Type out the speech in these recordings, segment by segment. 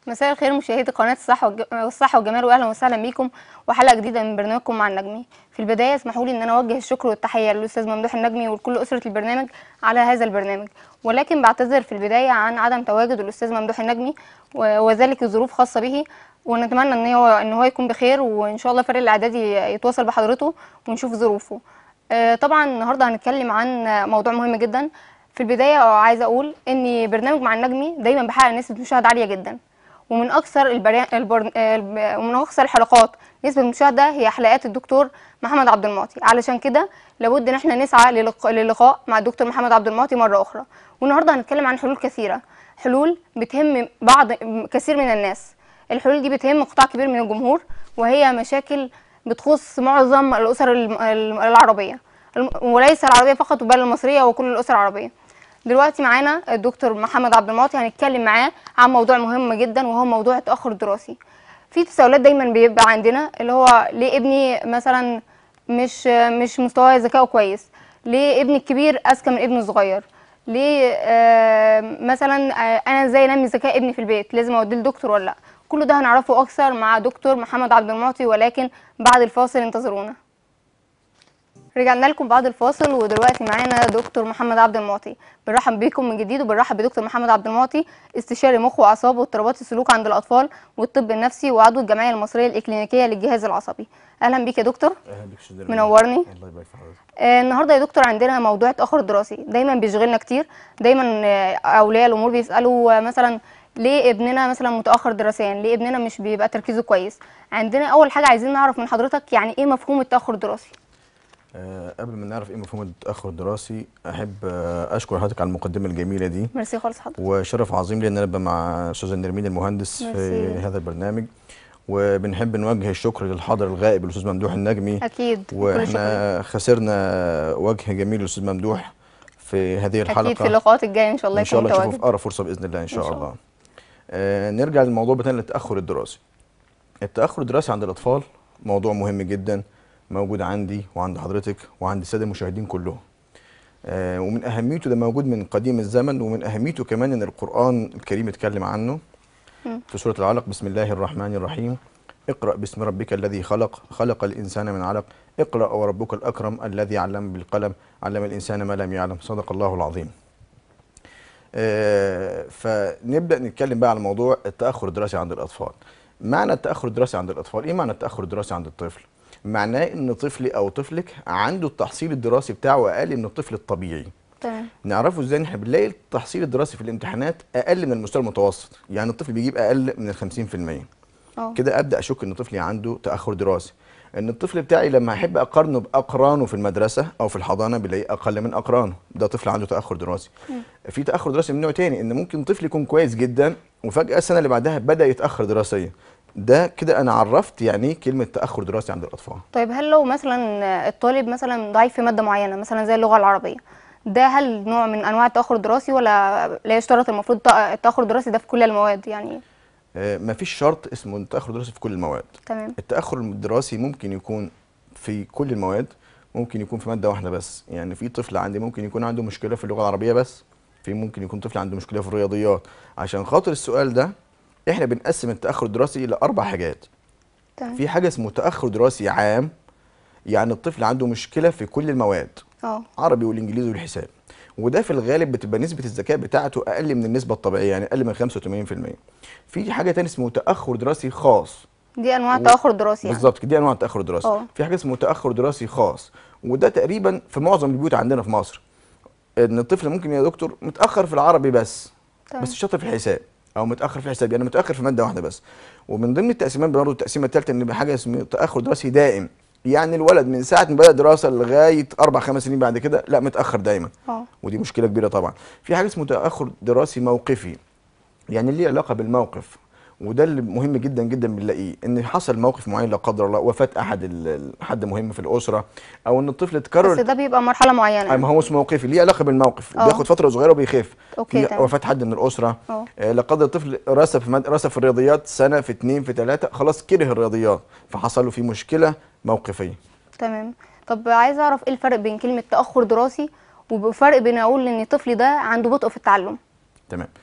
مساء الخير مشاهدي قناة الصحة والج- والصحة والجمال وأهلا وسهلا بيكم وحلقة جديدة من برنامجكم مع النجمي في البداية اسمحوا لي إن أنا أوجه الشكر والتحية للأستاذ ممدوح النجمي ولكل أسرة البرنامج على هذا البرنامج ولكن بعتذر في البداية عن عدم تواجد الأستاذ ممدوح النجمي و- وذلك الظروف خاصة به ونتمنى إن هو إن هو يكون بخير وإن شاء الله فريق الإعدادي يتواصل بحضرته ونشوف ظروفه آه، طبعا النهارده هنتكلم عن موضوع مهم جدا في البداية عايزة أقول إن برنامج مع النجمي دايما بيحقق نسبة مشاهدة عالية جدا ومن اكثر البرا... البر... الب... ومن اكثر الحلقات نسبه المشاهده هي حلقات الدكتور محمد عبد المعطي علشان كده لابد ان احنا نسعى للق... للقاء مع الدكتور محمد عبد المعطي مره اخرى والنهارده هنتكلم عن حلول كثيره حلول بتهم بعض كثير من الناس الحلول دي بتهم قطاع كبير من الجمهور وهي مشاكل بتخص معظم الاسر الم- الم- العربيه الم- وليس العربيه فقط بل المصريه وكل الاسر العربيه دلوقتي معانا الدكتور محمد عبد المعطي هنتكلم معاه عن موضوع مهم جدا وهو موضوع التاخر الدراسي في تساؤلات دايما بيبقى عندنا اللي هو ليه ابني مثلا مش مش مستواه ذكائه كويس ليه ابني الكبير اذكى من ابني الصغير ليه آه مثلا آه انا ازاي انمي ذكاء ابني في البيت لازم اوديه لدكتور ولا لا كل ده هنعرفه اكثر مع دكتور محمد عبد المعطي ولكن بعد الفاصل انتظرونا رجعنا لكم بعد الفاصل ودلوقتي معانا دكتور محمد عبد المعطي بنرحب بيكم من جديد وبنرحب بدكتور محمد عبد المعطي استشاري مخ واعصاب واضطرابات السلوك عند الاطفال والطب النفسي وعضو الجمعيه المصريه الاكلينيكيه للجهاز العصبي اهلا بيك يا دكتور اهلا بك شديد منورني. الله يبارك في حضرتك آه النهارده يا دكتور عندنا موضوع التاخر الدراسي دايما بيشغلنا كتير دايما آه اولياء الامور بيسالوا آه مثلا ليه ابننا مثلا متاخر دراسيا ليه ابننا مش بيبقى تركيزه كويس عندنا اول حاجه عايزين نعرف من حضرتك يعني ايه مفهوم التاخر الدراسي آه قبل ما نعرف ايه مفهوم التاخر الدراسي احب آه اشكر حضرتك على المقدمه الجميله دي ميرسي خالص حضرتك وشرف عظيم لي ان انا ابقى مع استاذ نرمين المهندس في ميرسي. هذا البرنامج وبنحب نوجه الشكر للحاضر الغائب الاستاذ ممدوح النجمي اكيد كل شكر واحنا خسرنا وجه جميل الاستاذ ممدوح في هذه الحلقه اكيد في اللقاءات الجايه ان شاء الله ان شاء يكون الله نشوفه في متواجد اقرب فرصه باذن الله ان شاء شاء الله آه نرجع للموضوع بتاعنا التاخر الدراسي التاخر الدراسي عند الاطفال موضوع مهم جدا موجود عندي وعند حضرتك وعند الساده المشاهدين كلهم آه ومن اهميته ده موجود من قديم الزمن ومن اهميته كمان ان القران الكريم اتكلم عنه مم. في سوره العلق بسم الله الرحمن الرحيم اقرا باسم ربك الذي خلق خلق الانسان من علق اقرا وربك الاكرم الذي علم بالقلم علم الانسان ما لم يعلم صدق الله العظيم آه، فنبدا نتكلم بقى على موضوع التاخر الدراسي عند الاطفال معنى التاخر الدراسي عند الاطفال ايه معنى التاخر الدراسي عند الطفل معناه ان طفلي او طفلك عنده التحصيل الدراسي بتاعه اقل من الطفل الطبيعي تمام نعرفه ازاي ان احنا بنلاقي التحصيل الدراسي في الامتحانات اقل من المستوى المتوسط يعني الطفل بيجيب اقل من ال 50% اه كده ابدا اشك ان طفلي عنده تاخر دراسي ان الطفل بتاعي لما احب اقارنه باقرانه في المدرسه او في الحضانه بلاقيه اقل من اقرانه ده طفل عنده تاخر دراسي في تاخر دراسي من نوع تاني ان ممكن طفل يكون كويس جدا وفجاه السنه اللي بعدها بدا يتاخر دراسيا ده كده انا عرفت يعني ايه كلمه تاخر دراسي عند الاطفال طيب هل لو مثلا الطالب مثلا ضعيف في ماده معينه مثلا زي اللغه العربيه ده هل نوع من انواع التاخر الدراسي ولا لا يشترط المفروض التأ- التاخر الدراسي ده في كل المواد يعني آه مفيش شرط اسمه تاخر دراسي في كل المواد تمام التاخر الدراسي ممكن يكون في كل المواد ممكن يكون في ماده واحده بس يعني في طفل عندي ممكن يكون عنده مشكله في اللغه العربيه بس في ممكن يكون طفل عنده مشكله في الرياضيات عشان خاطر السؤال ده احنا بنقسم التاخر الدراسي الى اربع حاجات تمام في حاجه اسمه تاخر دراسي عام يعني الطفل عنده مشكله في كل المواد اه عربي والانجليزي والحساب وده في الغالب بتبقى نسبه الذكاء بتاعته اقل من النسبه الطبيعيه يعني اقل من 85% في حاجه تاني اسمه تاخر دراسي خاص دي انواع و- التاخر الدراسي يعني بالظبط دي انواع التاخر الدراسي اه. في حاجه اسمه تاخر دراسي خاص وده تقريبا في معظم البيوت عندنا في مصر ان الطفل ممكن يا دكتور متاخر في العربي بس تمام. بس شاطر في الحساب او متاخر في الحساب يعني متاخر في ماده واحده بس ومن ضمن التقسيمات برضه التقسيمه الثالثه ان حاجه اسمها تاخر دراسي دائم يعني الولد من ساعه ما بدا دراسه لغايه اربع خمس سنين بعد كده لا متاخر دايما اه ودي مشكله كبيره طبعا في حاجه اسمه تاخر دراسي موقفي يعني ليه علاقه بالموقف وده اللي مهم جدا جدا بنلاقيه ان حصل موقف معين لا قدر الله وفاه احد ال- ال- حد مهم في الاسره او ان الطفل بس اتكرر ده بيبقى مرحله معينه أي ما هو اسمه موقفي ليه علاقه بالموقف اه. بياخد فتره صغيره وبيخف اوكي في تمام وفاه حد من الاسره اه. آه، لا قدر الطفل رسب في مد- رسب في الرياضيات سنه في اتنين في تلاته خلاص كره الرياضيات فحصل له فيه مشكله موقفيه تمام طب عايزه اعرف ايه الفرق بين كلمه تاخر دراسي وفرق بين اقول ان طفلي ده عنده بطء في التعلم تمام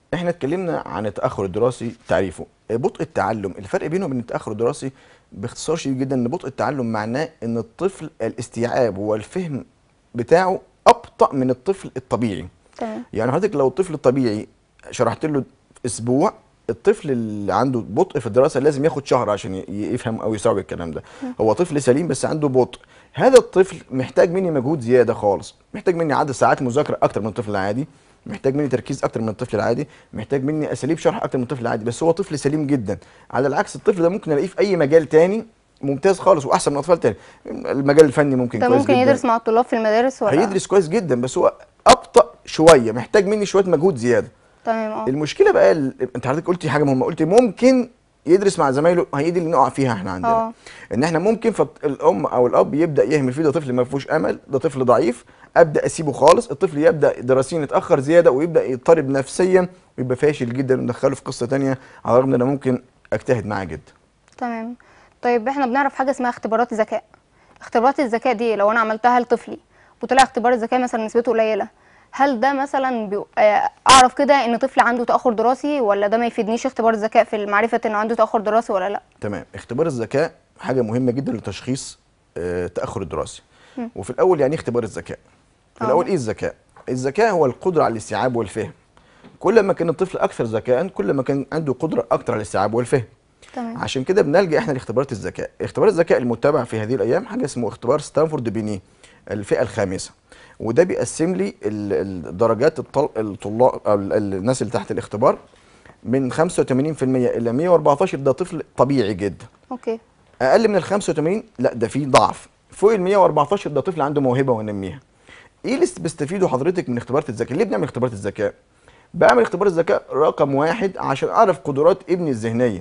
احنا اتكلمنا عن التاخر الدراسي تعريفه بطء التعلم الفرق بينه وبين التاخر الدراسي باختصار شديد جدا ان بطء التعلم معناه ان الطفل الاستيعاب والفهم بتاعه ابطا من الطفل الطبيعي تمام يعني حضرتك لو الطفل الطبيعي شرحت له اسبوع الطفل اللي عنده بطء في الدراسه لازم ياخد شهر عشان ي- يفهم او يستوعب الكلام ده هو طفل سليم بس عنده بطء هذا الطفل محتاج مني مجهود زياده خالص محتاج مني عدد ساعات مذاكره اكتر من الطفل العادي محتاج مني تركيز اكتر من الطفل العادي محتاج مني اساليب شرح اكتر من الطفل العادي بس هو طفل سليم جدا على العكس الطفل ده ممكن الاقيه في اي مجال تاني ممتاز خالص واحسن من اطفال تاني المجال الفني ممكن ده كويس ممكن جدا يدرس مع الطلاب في المدارس ولا هيدرس كويس جدا بس هو ابطا شويه محتاج مني شويه مجهود زياده تمام اه المشكله بقى ال... انت حضرتك قلتي حاجه مهمه قلتي ممكن يدرس مع زمايله هي دي اللي نقع فيها احنا عندنا اه. ان احنا ممكن فالام او الاب يبدا يهمل فيه ده طفل ما فيهوش امل ده طفل ضعيف ابدا اسيبه خالص الطفل يبدا دراسيا يتاخر زياده ويبدا يضطرب نفسيا ويبقى فاشل جدا وندخله في قصه تانية على الرغم ان انا ممكن اجتهد معاه جدا تمام طيب احنا بنعرف حاجه اسمها اختبارات الذكاء اختبارات الذكاء دي لو انا عملتها لطفلي وطلع اختبار الذكاء مثلا نسبته قليله هل ده مثلا بي... آه، اعرف كده ان طفل عنده تاخر دراسي ولا ده ما يفيدنيش اختبار الذكاء في معرفه انه عنده تاخر دراسي ولا لا تمام اختبار الذكاء حاجه مهمه جدا لتشخيص آه، التاخر الدراسي وفي الاول يعني ايه اختبار الذكاء في اه. الاول ايه الذكاء الذكاء هو القدره على الاستيعاب والفهم كل ما كان الطفل اكثر ذكاء كل ما كان عنده قدره اكتر على الاستيعاب والفهم تمام عشان كده بنلجا احنا لاختبارات الذكاء اختبار الذكاء المتبع في هذه الايام حاجه اسمه اختبار ستانفورد بيني الفئه الخامسه وده بيقسم لي ال- الدرجات الطل... الطلاب او ال- ال- الناس اللي تحت الاختبار من 85% الى 114 ده طفل طبيعي جدا اوكي اقل من ال 85 لا ده في ضعف فوق ال 114 ده طفل عنده موهبه ونميها ايه اللي بستفيده حضرتك من اختبارات الذكاء ليه بنعمل اختبارات الذكاء بعمل اختبار الذكاء رقم واحد عشان اعرف قدرات ابني الذهنيه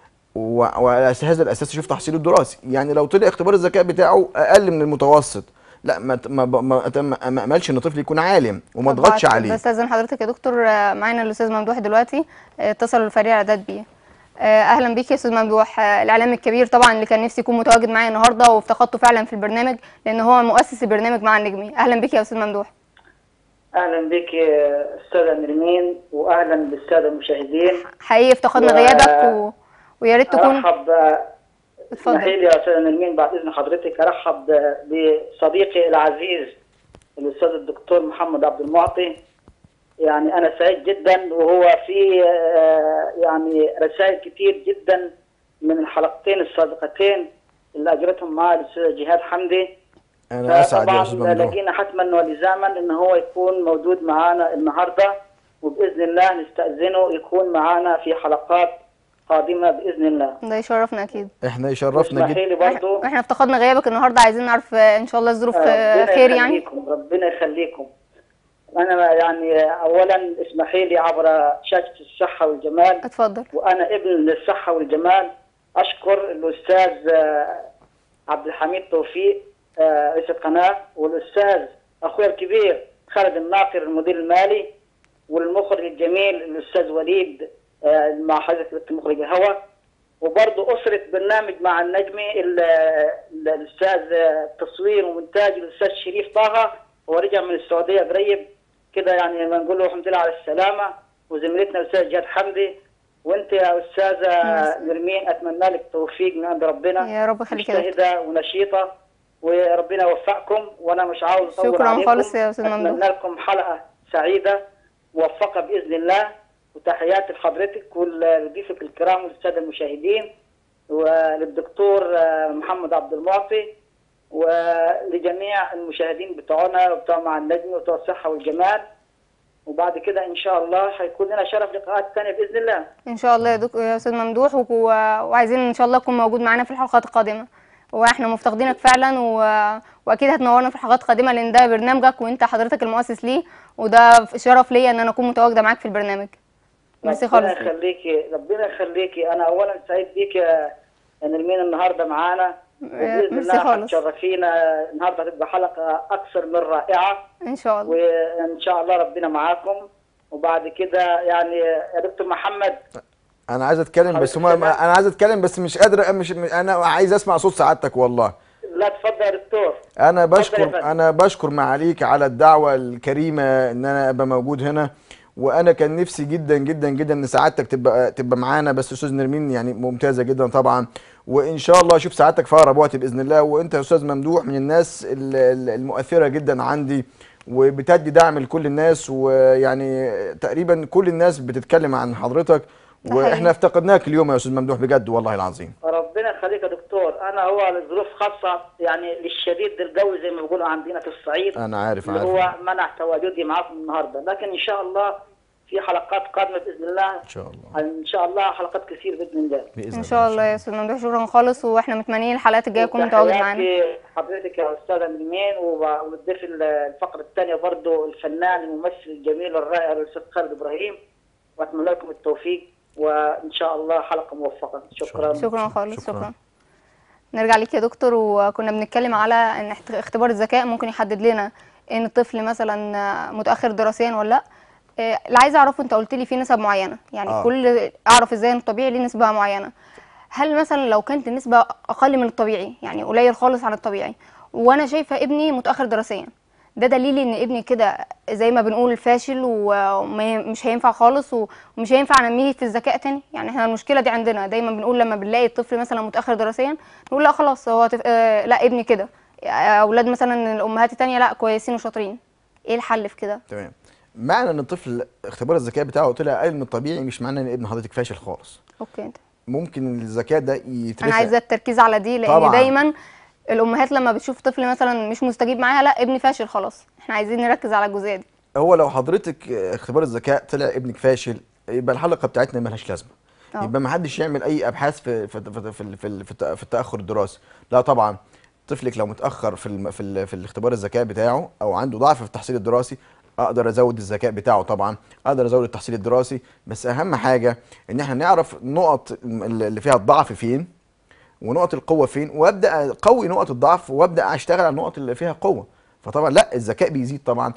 و- وعلى أساس- هذا الاساس اشوف تحصيله الدراسي يعني لو طلع اختبار الذكاء بتاعه اقل من المتوسط لا ما ت- ما ما, ما, ما املش ان طفل يكون عالم وما طب اضغطش بعد- عليه بستاذن حضرتك يا دكتور آه، معانا الاستاذ ممدوح دلوقتي آه، اتصل الفريق اعداد بيه آه، اهلا بيك يا استاذ ممدوح آه، الاعلام الكبير طبعا اللي كان نفسي يكون متواجد معايا النهارده وافتقدته فعلا في البرنامج لان هو مؤسس البرنامج مع النجمي اهلا بيك يا استاذ ممدوح اهلا بك يا استاذه نرمين واهلا بالساده المشاهدين حقيقي افتقدنا و- غيابك و... ويا ريت تكون ارحب اسمحي اتفضل لي يا استاذه نرمين بعد اذن حضرتك ارحب بصديقي العزيز الاستاذ الدكتور محمد عبد المعطي يعني انا سعيد جدا وهو في آه، يعني رسائل كتير جدا من الحلقتين السابقتين اللي اجرتهم مع الاستاذ جهاد حمدي انا اسعد يا استاذ طبعا ممدوح لقينا حتما ولزاما ان هو يكون موجود معانا النهارده وباذن الله نستاذنه يكون معانا في حلقات قادمه باذن الله. ده يشرفنا اكيد احنا يشرفنا جدا اسمحي لي برضه احنا افتقدنا غيابك النهارده عايزين نعرف آه، ان شاء الله الظروف آه، ربنا خير يعني يخليكم ربنا يخليكم. انا يعني اولا اسمحي لي عبر شاشه الصحه والجمال اتفضل وانا ابن للصحه والجمال اشكر الاستاذ آه، عبد الحميد توفيق آه، رئيس القناه والاستاذ اخويا الكبير خالد الناصر المدير المالي والمخرج الجميل الاستاذ وليد آه، مع حضرتك مخرج الهوى وبرضه اسره برنامج مع النجمي ال- ال- الاستاذ آه، تصوير ومونتاج الاستاذ شريف طه هو رجع من السعوديه قريب كده يعني ما نقول له الحمد لله على السلامه وزميلتنا الاستاذ جاد حمدي وانت يا استاذه نعم. نرمين اتمنى لك توفيق من عند ربنا يا رب يخليك يا دكتور مجتهده ونشيطه وربنا يوفقكم وانا مش عاوز اطول شكراً عليكم خالص يا أستاذ ممدوح. اتمنى لكم حلقه سعيده موفقه باذن الله وتحياتي لحضرتك ولضيوفك الكرام والساده المشاهدين وللدكتور آه، محمد عبد المعطي ولجميع المشاهدين بتوعنا وبتوع مع النجم وبتوع الصحه والجمال وبعد كده ان شاء الله هيكون لنا شرف لقاءات ثانيه باذن الله ان شاء الله يا, دك... يا استاذ ممدوح و... وعايزين ان شاء الله تكون موجود معانا في الحلقات القادمه واحنا مفتقدينك فعلا و... واكيد هتنورنا في الحلقات القادمه لان ده برنامجك وانت حضرتك المؤسس ليه وده شرف ليا ان انا اكون متواجده معاك في البرنامج ميرسي ربنا خالص يخليكي ربنا يخليكي انا اولا سعيد بيك يا يا نرمين النهارده معانا وباذن ميرسي الله خالص. هتشرفينا النهارده هتبقى حلقه اكثر من رائعه ان شاء الله وان شاء الله ربنا معاكم وبعد كده يعني يا دكتور محمد انا عايز اتكلم بس حضرتك ما انا عايز اتكلم بس مش قادر مش انا عايز اسمع صوت سعادتك والله لا تفضل يا دكتور انا اتفضل يا بشكر فندم. انا بشكر معاليك على الدعوه الكريمه ان انا ابقى موجود هنا وانا كان نفسي جدا جدا جدا ان سعادتك تبقى تبقى معانا بس استاذ نرمين يعني ممتازه جدا طبعا وان شاء الله اشوف سعادتك في اقرب وقت باذن الله وانت يا استاذ ممدوح من الناس ال- ال- المؤثره جدا عندي وبتدي دعم لكل الناس ويعني تقريبا كل الناس بتتكلم عن حضرتك ده واحنا حقيقي. افتقدناك اليوم يا استاذ ممدوح بجد والله العظيم ربنا يخليك يا دكتور انا هو لظروف خاصه يعني للشديد القوي زي ما بيقولوا عندنا في الصعيد انا عارف اللي عارف هو منع تواجدي معاكم النهارده لكن ان شاء الله في حلقات قادمه باذن الله ان شاء الله ان شاء الله حلقات كثير باذن الله باذن ان شاء الله يا استاذ ممدوح شكرا خالص واحنا متمنيين الحلقات الجايه تكون متواجد معانا وتحياتي حضرتك يا استاذه نرمين وب- والضيف الفقره الثانيه برضه الفنان الممثل الجميل الرائع الاستاذ خالد ابراهيم واتمنى لكم التوفيق وان شاء الله حلقه موفقه شكرا شكرا خالص شكراً. شكرا نرجع ليك يا دكتور وكنا بنتكلم على ان احت- اختبار الذكاء ممكن يحدد لنا ان الطفل مثلا متاخر دراسيا ولا لا إيه، اللي عايزه اعرفه انت قلت لي في نسب معينه يعني آه. آه. كل اعرف ازاي ان الطبيعي ليه نسبه معينه هل مثلا لو كانت النسبه اقل من الطبيعي يعني قليل خالص عن الطبيعي وانا شايفه ابني متاخر دراسيا ده دليل ان ابني كده زي ما بنقول فاشل ومش هينفع خالص ومش هينفع انميه في الذكاء تاني يعني احنا المشكله دي عندنا دايما بنقول لما بنلاقي الطفل مثلا متاخر دراسيا نقول لا خلاص هو تف... آه لا ابني كده اولاد مثلا الامهات التانية لا كويسين وشاطرين ايه الحل في كده تمام معنى ان الطفل اختبار الذكاء بتاعه طلع اقل من الطبيعي مش معنى ان ابن حضرتك فاشل خالص اوكي انت ممكن الذكاء ده يترفع انا عايزه التركيز على دي لان طبعاً. دايما الامهات لما بتشوف طفل مثلا مش مستجيب معاها لا ابني فاشل خلاص احنا عايزين نركز على الجزئيه دي هو لو حضرتك اختبار الذكاء طلع ابنك فاشل يبقى الحلقه بتاعتنا ملهاش لازمه أه. يبقى ما حدش يعمل اي ابحاث في في في في, في, في, في التاخر الدراسي لا طبعا طفلك لو متاخر في الم في, ال في الاختبار الذكاء بتاعه او عنده ضعف في التحصيل الدراسي اقدر ازود الذكاء بتاعه طبعا اقدر ازود التحصيل الدراسي بس اهم حاجه ان احنا نعرف نقط اللي فيها الضعف فين ونقط القوه فين وابدا اقوي نقط الضعف وابدا اشتغل على النقط اللي فيها قوه فطبعا لا الذكاء بيزيد طبعا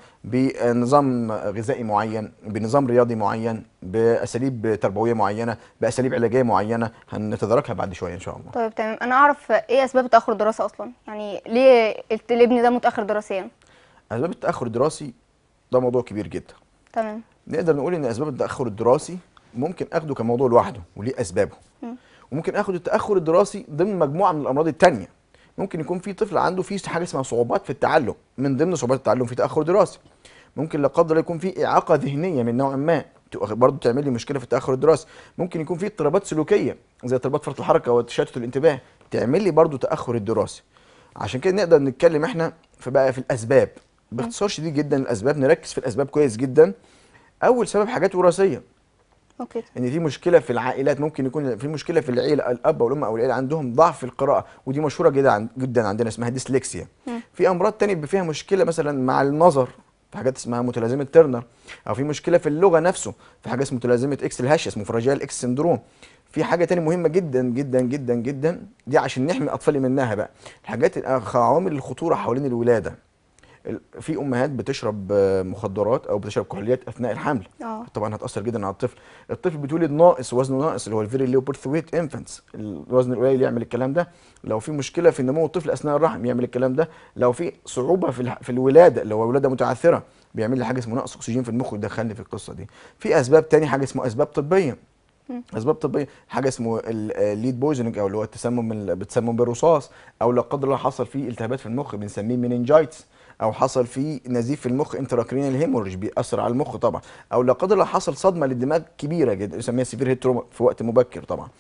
بنظام غذائي معين بنظام رياضي معين باساليب تربويه معينه باساليب علاجيه معينه هنتداركها بعد شويه ان شاء الله طيب تمام انا اعرف ايه اسباب تاخر الدراسه اصلا يعني ليه الت- الابن ده متاخر دراسيا اسباب التاخر الدراسي ده موضوع كبير جدا تمام نقدر نقول ان اسباب التاخر الدراسي ممكن اخده كموضوع لوحده وليه اسبابه وممكن اخد التاخر الدراسي ضمن مجموعه من الامراض التانية ممكن يكون في طفل عنده في حاجه اسمها صعوبات في التعلم من ضمن صعوبات التعلم في تاخر دراسي ممكن لا قدر الله يكون في اعاقه ذهنيه من نوع ما تبقى برضه تعمل لي مشكله في التاخر الدراسي ممكن يكون في اضطرابات سلوكيه زي اضطرابات فرط الحركه وتشتت الانتباه تعمل لي برضه تاخر الدراسي عشان كده نقدر نتكلم احنا في بقى في الاسباب باختصار شديد جدا الاسباب نركز في الاسباب كويس جدا اول سبب حاجات وراثيه اوكي ان في مشكله في العائلات ممكن يكون في مشكله في العيله الاب والام او العيله عندهم ضعف في القراءه ودي مشهوره جدا عن- جدا عندنا اسمها ديسلكسيا في امراض تانية بيبقى فيها مشكله مثلا مع النظر في حاجات اسمها متلازمه ترنر او في مشكله في اللغه نفسه في حاجه اسمها متلازمه اكس الهش اسمه فراجيل اكس سندروم في حاجه تانية مهمه جدا جدا جدا جدا دي عشان نحمي الاطفال منها بقى الحاجات عوامل الخطوره حوالين الولاده ال- في امهات بتشرب آه، مخدرات او بتشرب كحوليات اثناء الحمل اه طبعا هتاثر جدا على الطفل الطفل بيتولد ناقص وزنه ناقص اللي هو الفيري لو بيرث ويت انفانتس الوزن القليل يعمل الكلام ده لو في مشكله في نمو الطفل اثناء الرحم يعمل الكلام ده لو في صعوبه في الح- في الولاده اللي هو ولاده متعثره بيعمل لي حاجه اسمها نقص اكسجين في المخ ويدخلني في القصه دي في اسباب تاني حاجه اسمها اسباب طبيه اسباب طبيه حاجه اسمه الليد بويزنج او اللي هو التسمم من بتسمم بالرصاص او لا قدر الله حصل فيه التهابات في المخ بنسميه مينينجايتس او حصل فيه نزيف في المخ انتراكرينال هيموريج بيأثر على المخ طبعا او لا قدر الله حصل صدمه للدماغ كبيره جدا يسميها سيفير هيد تروما في وقت مبكر طبعا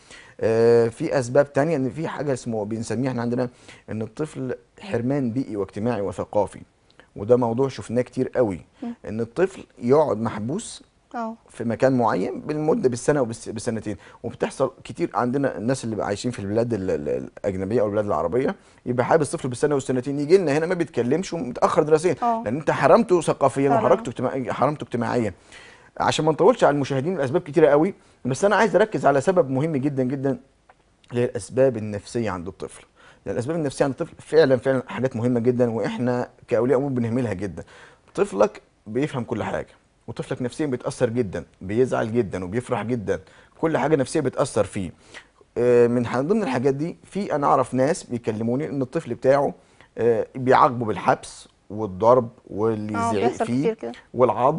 آه في اسباب تانية ان في حاجه اسمه بنسميها احنا عندنا ان الطفل حرمان بيئي واجتماعي وثقافي وده موضوع شفناه كتير قوي ان الطفل يقعد محبوس اه في مكان معين بالمده بالسنه وبالسنتين وبتحصل كتير عندنا الناس اللي عايشين في البلاد ال- ال- الاجنبيه او البلاد العربيه يبقى حابس طفل بالسنه والسنتين يجي لنا هنا ما بيتكلمش ومتاخر دراسيا اه. لان انت حرمته ثقافيا فعلا. وحرمته اجتماعيا حرمته اجتماعيا عشان ما نطولش على المشاهدين الاسباب كتيره قوي بس انا عايز اركز على سبب مهم جدا جدا اللي هي الاسباب النفسيه عند الطفل لان الاسباب النفسيه عند الطفل فعلا فعلا حاجات مهمه جدا واحنا كاولياء امور بنهملها جدا طفلك بيفهم كل حاجه وطفلك نفسيا بيتاثر جدا بيزعل جدا وبيفرح جدا كل حاجه نفسيه بتاثر فيه آه، من ح- ضمن الحاجات دي في انا اعرف ناس بيكلموني ان الطفل بتاعه آه، بيعاقبه بالحبس والضرب واللي اه يزعق بيحصل فيه كتير كده والعض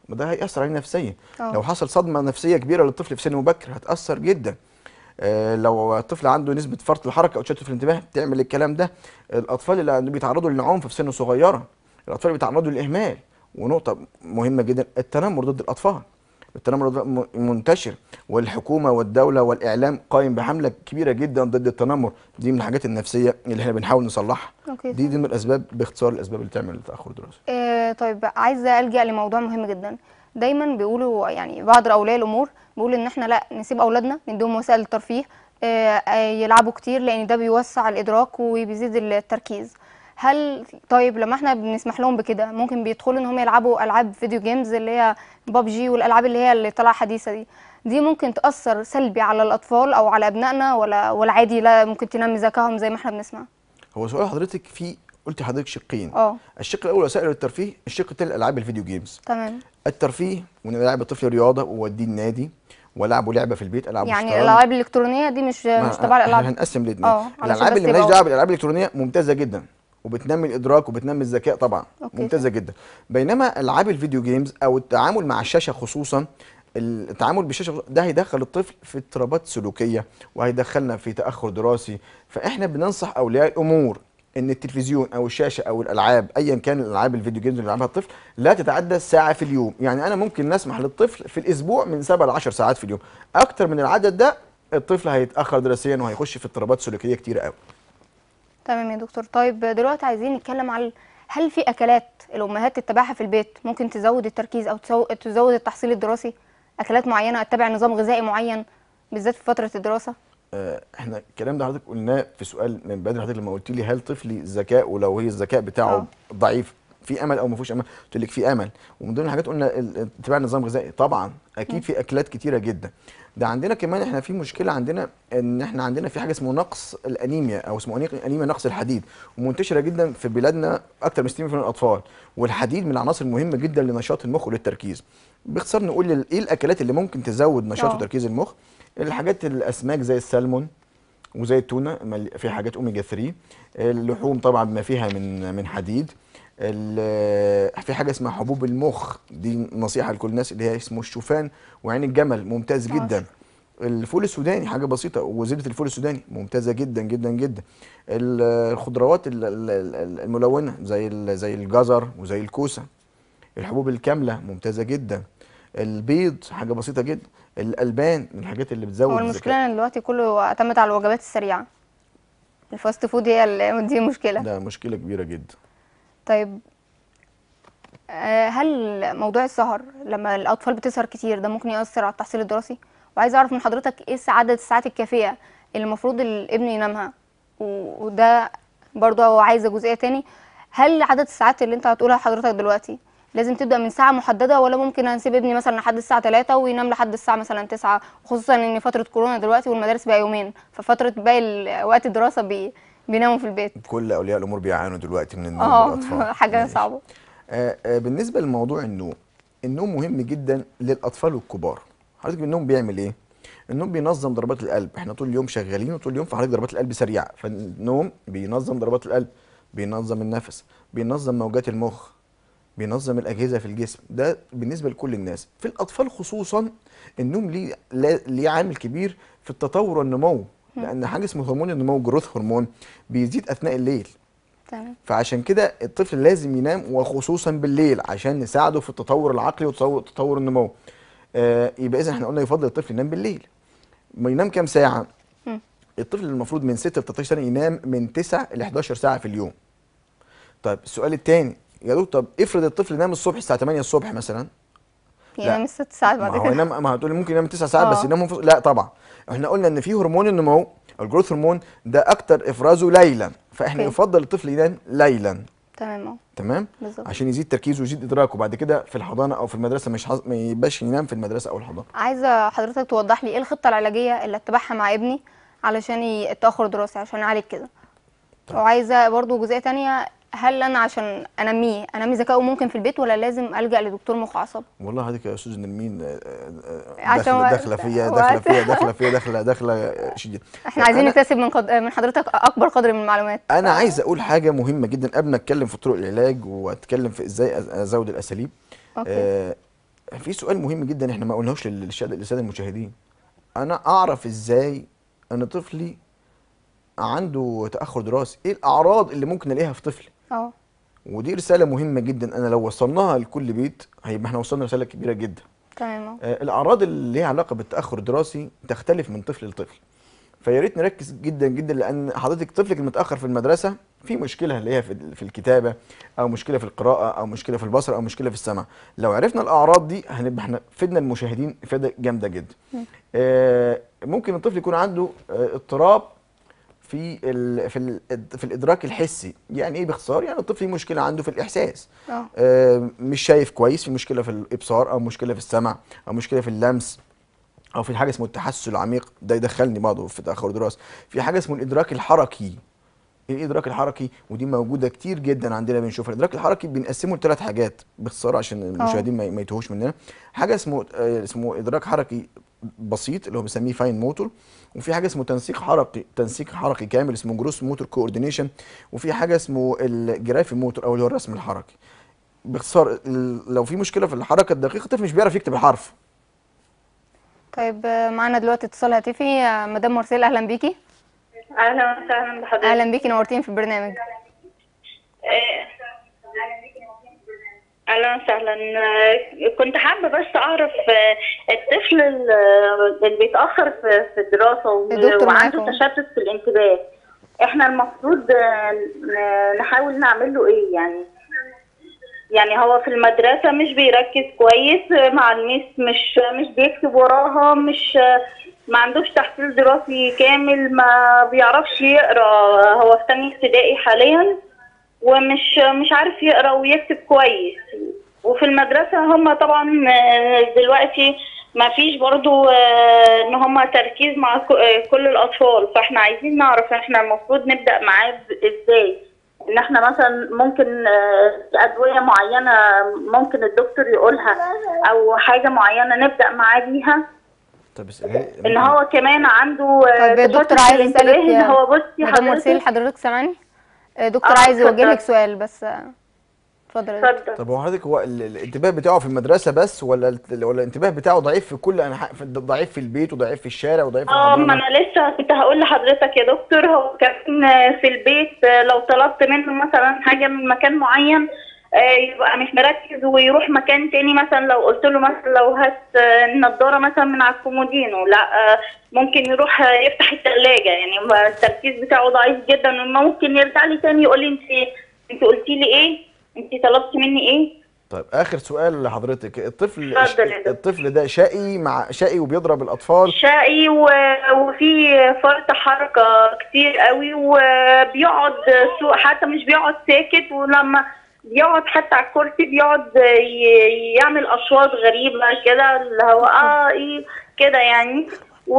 ما ده هيأثر عليه نفسيا آه. لو حصل صدمه نفسيه كبيره للطفل في سن مبكر هتأثر جدا آه، لو الطفل عنده نسبه فرط الحركه او تشتت في الانتباه بتعمل الكلام ده الاطفال اللي عندهم بيتعرضوا للعنف في سن صغيره الاطفال اللي بيتعرضوا للاهمال ونقطه مهمه جدا التنمر ضد الاطفال التنمر ده م- منتشر والحكومه والدوله والاعلام قائم بحمله كبيره جدا ضد التنمر دي من الحاجات النفسيه اللي احنا بنحاول نصلحها أوكي، دي دي من الاسباب باختصار الاسباب اللي تعمل تاخر دراسي آه، طيب عايزه الجا لموضوع مهم جدا دايما بيقولوا يعني بعض اولياء الامور بيقولوا ان احنا لا نسيب اولادنا نديهم وسائل الترفيه آه، آه، يلعبوا كتير لان ده بيوسع الادراك وبيزيد التركيز هل طيب لما احنا بنسمح لهم بكده ممكن بيدخلوا ان هم يلعبوا العاب فيديو جيمز اللي هي بابجي والالعاب اللي هي اللي طالعه حديثه دي دي ممكن تاثر سلبي على الاطفال او على ابنائنا ولا ولا عادي لا ممكن تنمي ذكائهم زي ما احنا بنسمع هو سؤال حضرتك في قلت حضرتك شقين اه الشق الاول وسائل الترفيه الشق الثاني العاب الفيديو جيمز تمام الترفيه وان العب الطفل رياضه واوديه النادي والعبه لعبه في البيت العبه يعني شطرنج. الالعاب الالكترونيه دي مش ما- مش تبع احنا الالعاب هنقسم الاثنين اه، علشان الالعاب بس اللي مالهاش يبقى دعوه بالالعاب الالكترونيه ممتازه جدا وبتنمي الادراك وبتنمي الذكاء طبعا اوكي. ممتازه جدا بينما العاب الفيديو جيمز او التعامل مع الشاشه خصوصا التعامل بالشاشه ده هيدخل الطفل في اضطرابات سلوكيه وهيدخلنا في تاخر دراسي فاحنا بننصح اولياء الامور ان التلفزيون او الشاشه او الالعاب ايا كان الالعاب الفيديو جيمز اللي بيلعبها الطفل لا تتعدى ساعه في اليوم يعني انا ممكن نسمح للطفل في الاسبوع من 7 ل 10 ساعات في اليوم اكتر من العدد ده الطفل هيتاخر دراسيا وهيخش في اضطرابات سلوكيه كتيره قوي تمام يا دكتور طيب دلوقتي عايزين نتكلم على هل في اكلات الامهات تتبعها في البيت ممكن تزود التركيز او تسو- تزود التحصيل الدراسي اكلات معينه اتبع نظام غذائي معين بالذات في فتره الدراسه آه، احنا الكلام ده حضرتك قلناه في سؤال من بدري حضرتك لما قلت لي هل طفلي ذكاء لو هي الذكاء بتاعه اه. ضعيف في امل او ما فيهوش امل قلت لك في امل ومن ضمن الحاجات قلنا ال- اتباع نظام غذائي طبعا اكيد في اكلات كتيره جدا ده عندنا كمان احنا في مشكله عندنا ان احنا عندنا في حاجه اسمه نقص الانيميا او اسمه أني- انيميا نقص الحديد ومنتشره جدا في بلادنا اكتر من 60% من الاطفال والحديد من العناصر المهمه جدا لنشاط المخ وللتركيز باختصار نقول ال- ايه الاكلات اللي ممكن تزود نشاط اه. وتركيز المخ الحاجات الاسماك زي السلمون وزي التونه مل- فيها حاجات اوميجا 3 اللحوم طبعا بما فيها من من حديد ال- في حاجه اسمها حبوب المخ دي نصيحه لكل الناس اللي هي اسمه الشوفان وعين الجمل ممتاز اه، جدا الفول السوداني حاجه بسيطه وزبده الفول السوداني ممتازه جدا جدا جدا ال- الخضروات ال- ال- ال- الملونه زي ال- زي الجزر وزي الكوسه الحبوب الكامله ممتازه جدا البيض حاجه بسيطه جدا الالبان من الحاجات اللي بتزود هو الذكاء. المشكله ان دلوقتي كله اعتمد على الوجبات السريعه الفاست فود هي اللي دي مشكله ده مشكله كبيره جدا طيب آه، هل موضوع السهر لما الاطفال بتسهر كتير ده ممكن ياثر على التحصيل الدراسي وعايزه اعرف من حضرتك ايه عدد الساعات الكافيه اللي المفروض الابن ينامها و- وده برضه هو عايزه جزئيه تاني هل عدد الساعات اللي انت هتقولها حضرتك دلوقتي لازم تبدا من ساعه محدده ولا ممكن هنسيب ابني مثلا لحد الساعه 3 وينام لحد الساعه مثلا 9 خصوصا ان فتره كورونا دلوقتي والمدارس بقى يومين ففتره باقي ال- وقت الدراسه بي بيناموا في البيت كل اولياء الامور بيعانوا دلوقتي من النوم اه للاطفال حاجه ماشي. صعبه آه آه بالنسبه لموضوع النوم النوم مهم جدا للاطفال والكبار حضرتك النوم بيعمل ايه النوم بينظم ضربات القلب احنا طول اليوم شغالين وطول اليوم فحضرتك ضربات القلب سريعه فالنوم بينظم ضربات القلب بينظم النفس بينظم موجات المخ بينظم الاجهزه في الجسم ده بالنسبه لكل الناس في الاطفال خصوصا النوم ليه لا- ليه عامل كبير في التطور والنمو لان حاجه اسمه هرمون النمو جروث هرمون بيزيد اثناء الليل تمام فعشان كده الطفل لازم ينام وخصوصا بالليل عشان نساعده في التطور العقلي وتطور النمو آه يبقى اذا احنا قلنا يفضل الطفل ينام بالليل ما ينام كام ساعه مم. الطفل المفروض من 6 ل 13 سنه ينام من 9 ل 11 ساعه في اليوم طيب السؤال الثاني يا دكتور طب افرض الطفل نام الصبح الساعه 8 الصبح مثلا ينام الست ساعات ما بعد هو كده ينام ما هتقول ممكن ينام 9 ساعات بس اه. ينام منفصل لا طبعا احنا قلنا ان في هرمون النمو الجروث هرمون ده اكتر افرازه ليلا فاحنا اوكي. يفضل الطفل ينام ليلا تمام اهو تمام بالظبط. عشان يزيد تركيزه ويزيد ادراكه وبعد كده في الحضانه او في المدرسه مش حظ... ما يبقاش ينام في المدرسه او الحضانه عايزه حضرتك توضح لي ايه الخطه العلاجيه اللي اتبعها مع ابني علشان ي- التاخر الدراسي عشان اعالج كده طيب. وعايزه برضو جزئيه تانية هل انا عشان انميه انمي ذكائه ممكن في البيت ولا لازم الجا لدكتور مخ اعصاب والله حضرتك يا استاذ نرمين آه، آه، عشان داخله وقت- داخله فيا داخله وقت. فيا داخله فيا داخله داخله شديد احنا عايزين أنا- نكتسب من قد... من حضرتك اكبر قدر من المعلومات انا عايز اقول حاجه مهمه جدا قبل ما اتكلم في طرق العلاج واتكلم في ازاي أز- ازود الاساليب اوكي آه في سؤال مهم جدا احنا ما قلناهوش للشهد- للساده المشاهدين انا اعرف ازاي ان طفلي عنده تاخر دراسي ايه الاعراض اللي ممكن الاقيها في طفلي اه ودي رساله مهمه جدا انا لو وصلناها لكل بيت هيبقى احنا وصلنا رساله كبيره جدا تمام اه آه، الاعراض اللي ليها علاقه بالتاخر الدراسي تختلف من طفل لطفل فيا ريت نركز جدا جدا لان حضرتك طفلك المتاخر في المدرسه في مشكله اللي هي في في الكتابه او مشكله في القراءه او مشكله في البصر او مشكله في السمع لو عرفنا الاعراض دي هنبقى احنا فدنا المشاهدين افاده جامده جدا آه، ممكن الطفل يكون عنده آه، اضطراب في ال في ال في الادراك الحسي يعني ايه باختصار يعني الطفل فيه مشكله عنده في الاحساس اه آه، مش شايف كويس في مشكله في الابصار او مشكله في السمع او مشكله في اللمس او في حاجه اسمه التحسس العميق ده يدخلني برضه في تاخر دراسي في حاجه اسمه الادراك الحركي ايه الادراك الحركي ودي موجوده كتير جدا عندنا بنشوفها الادراك الحركي بنقسمه لثلاث حاجات باختصار عشان المشاهدين ما ما يتوهوش مننا حاجه اسمه آه، اسمه ادراك حركي بسيط اللي هو بنسميه فاين موتور وفي حاجه اسمه تنسيق حركي تنسيق حركي كامل اسمه جروس موتور كوردينيشن وفي حاجه اسمه الجرافي موتور او اللي هو الرسم الحركي باختصار ال- لو في مشكله في الحركه الدقيقه الطفل مش بيعرف يكتب الحرف طيب آه، معانا دلوقتي اتصال هاتفي آه، مدام مرسيل اهلا بيكي اهلا وسهلا بحضرتك اهلا بيكي نورتيني في البرنامج آه، اهلا وسهلا آه، كنت حابه بس اعرف آه، الطفل ال- اللي بيتاخر في في الدراسه و- الدكتور وعنده معاكم. تشتت في الانتباه احنا المفروض آه، ن- نحاول نعمل له ايه يعني يعني هو في المدرسة مش بيركز كويس آه، مع الميس مش مش بيكتب وراها مش آه، ما عندوش تحصيل دراسي كامل ما بيعرفش يقرا هو في تانية ابتدائي حاليا ومش مش عارف يقرا ويكتب كويس وفي المدرسة هم طبعا آه، دلوقتي ما فيش برضو آه، ان هم تركيز مع ك- آه، كل الاطفال فاحنا عايزين نعرف احنا المفروض نبدأ معاه ب- ازاي ان احنا مثلا ممكن آه، ادوية معينة ممكن الدكتور يقولها او حاجة معينة نبدأ معاه بيها طب اسالي ان هو كمان عنده آه، طيب الدكتور تشتت في عايز الانتباه يسالك ان يا هو بصي مدام مرسيل حضرتك حضرتك سامعني آه، دكتور آه، عايز يوجه لك اتفضل. سؤال بس آه، اتفضل يا دكتور. اتفضل طب هو حضرتك هو ال- الانتباه بتاعه في المدرسه بس ولا ال- ولا الانتباه بتاعه ضعيف في كل انحاء في- ضعيف في البيت وضعيف في الشارع وضعيف في اه ما الحضانه انا لسه كنت هقول لحضرتك يا دكتور هو كان في البيت لو طلبت منه مثلا حاجه من مكان معين آه، يبقى مش مركز ويروح مكان تاني مثلا لو قلت له مثلا لو هات آه، النضاره مثلا من على الكومودينو لا آه، ممكن يروح آه، يفتح الثلاجه يعني هو التركيز بتاعه ضعيف جدا ممكن يرجع لي تاني يقول لي انت انت قلتي لي ايه انت طلبتي مني ايه طيب اخر سؤال لحضرتك الطفل اتفضل يا دكتور. الطفل ده شقي مع شقي وبيضرب الاطفال شقي و... وفي فرط حركة كتير قوي وبيقعد سوق حتى مش بيقعد ساكت ولما بيقعد حتى على الكرسي بيقعد ي... يعمل أصوات غريبة كده اللي هو اه ايه كده يعني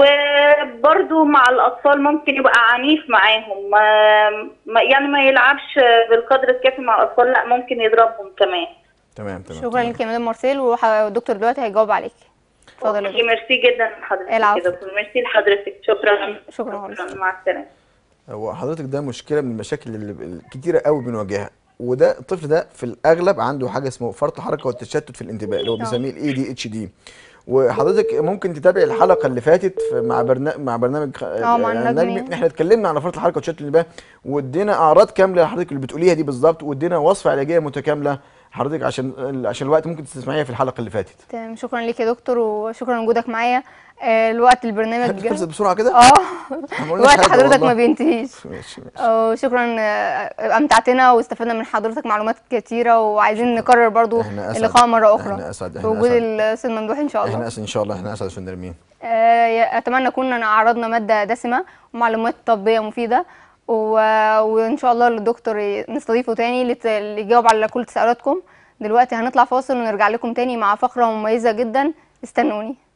وبرضه مع الأطفال ممكن يبقى عنيف معاهم ما... ما- يعني ما يلعبش بالقدر الكافي مع الأطفال لا ممكن يضربهم كمان تمام تمام شكرا تمام. لك يا مدام مرسيل وح- والدكتور دلوقتي هيجاوب عليك اتفضل يا أوكي، دكتور ميرسي جدا لحضرتك العفو. كده ميرسي لحضرتك شكرا شكرا خالص. مع السلامة هو حضرتك ده مشكله من المشاكل اللي الكتيره قوي بنواجهها وده الطفل ده في الاغلب عنده حاجه اسمه فرط الحركه والتشتت في الانتباه اللي هو بنسميه الاي دي اتش دي وحضرتك ممكن تتابع الحلقه اللي فاتت في مع برنامج مع برنامج خ- اه، مع النجمي. احنا اتكلمنا عن فرط الحركه وتشتت الانتباه وادينا اعراض كامله حضرتك اللي بتقوليها دي بالظبط وادينا وصفه علاجيه متكامله حضرتك عشان عشان الوقت ممكن تسمعيها في الحلقه اللي فاتت تمام شكرا ليك يا دكتور وشكرا لوجودك معايا آه، الوقت البرنامج خلصت بسرعه كده اه ما قلناش وقت حاجة حضرتك والله. ما بينتهيش ماشي ماشي آه، شكرا آه، امتعتنا واستفدنا من حضرتك معلومات كتيره وعايزين نكرر برضو إحنا أسعد. اللقاء مره اخرى إحنا أسعد. إحنا بوجود أسعد. الاستاذ ممدوح ان شاء الله احنا اسف ان شاء الله احنا اسعد في النرمين آه، اتمنى كنا عرضنا ماده دسمه ومعلومات طبيه مفيده و... وان شاء الله الدكتور ي- نستضيفه تاني لت... يجاوب على كل تساؤلاتكم دلوقتي هنطلع فاصل ونرجع لكم تاني مع فقره مميزه جدا استنوني